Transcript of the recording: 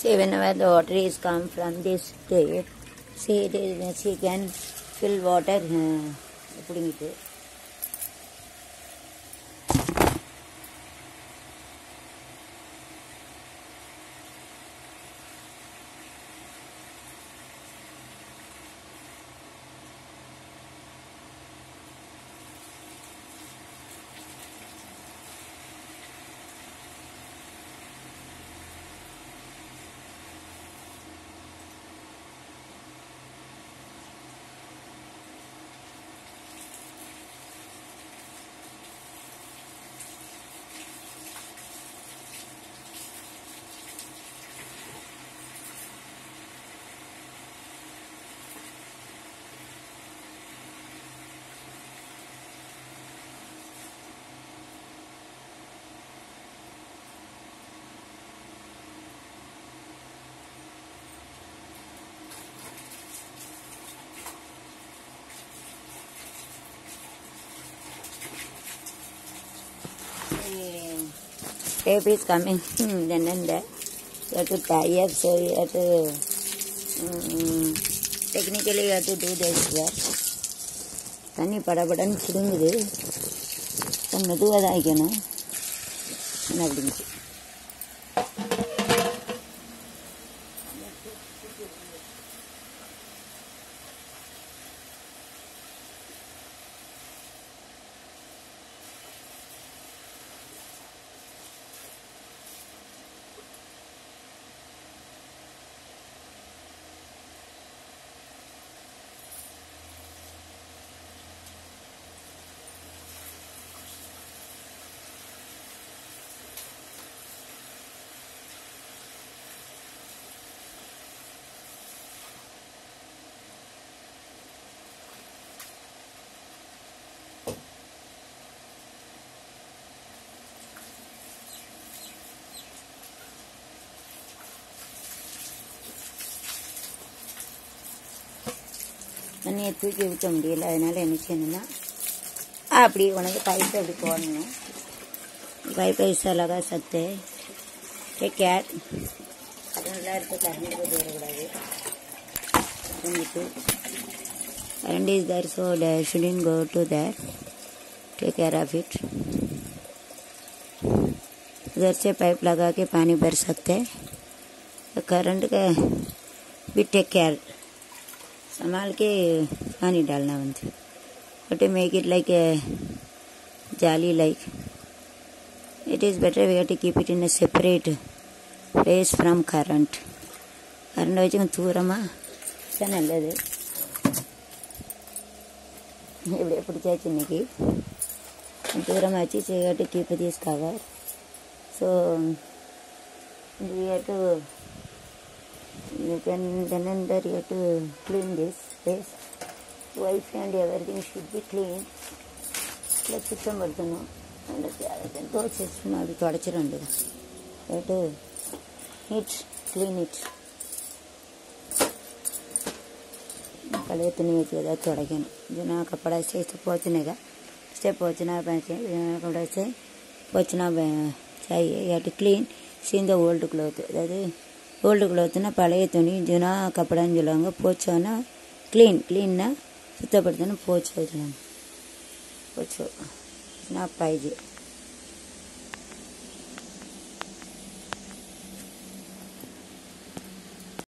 See, whenever the water is come from this tap, see, it is, she can fill water uh, பிடிங்கிட்டு tape is coming then and there. You have to tie up, so you have to, um, technically you have to do this work. தண்ணி படபடன்னு சுடுங்குது கொஞ்சம் மெதுவாக தான் வைக்கணும் என்ன அப்படிங்க தண்ணியை தூக்கி ஊற்ற முடியல அதனால என்ன செய்யணும்னா அப்படி உனக்கு பைப்பை அப்படி போடணும் பைப்பை லகா சத்து டேக் கேர் அதெல்லாம் இருக்க கரண்ட் போட்டு வரக்கூடாது தூங்கிட்டு current is there so they shouldn't go to there take care of it उधर से पाइप लगा के पानी भर सकते हैं तो करंट का भी टेक केयर संभाल के पानी डालना बनती but make it like a जाली like it is better we have to keep it in a separate place from current current வச்சு கொஞ்சம் தூரமாக தான் நல்லது இப்படியே பிடிச்சாச்சு இன்னைக்கு தூரமாக வச்சு சேட்டு keep this cover so we have to you can then and there you have to clean this place wife and everything should be clean இல்லை சுத்தப்படுத்தணும் அதை தோச்சு சும்மா அப்படி தொடச்சிட வேண்டியது போட்டு நீட் க்ளீன் இட் पहले इतनी होती है तोड़कन जना कपड़ा से इसे पोछने का इसे पोछना पैसे कपड़ा से पोछना चाहिए या to clean seen the old cloth அதாவது ஓல்டு க்ளோத்னா பழைய துணி ஜுனா கப்படான்னு சொல்லுவாங்க போச்சோன்னா க்ளீன் க்ளீன்னா சுத்தப்படுத்தணும் போச்சு வச்சுக்கணும் போச்சு நான் பாய்ஜி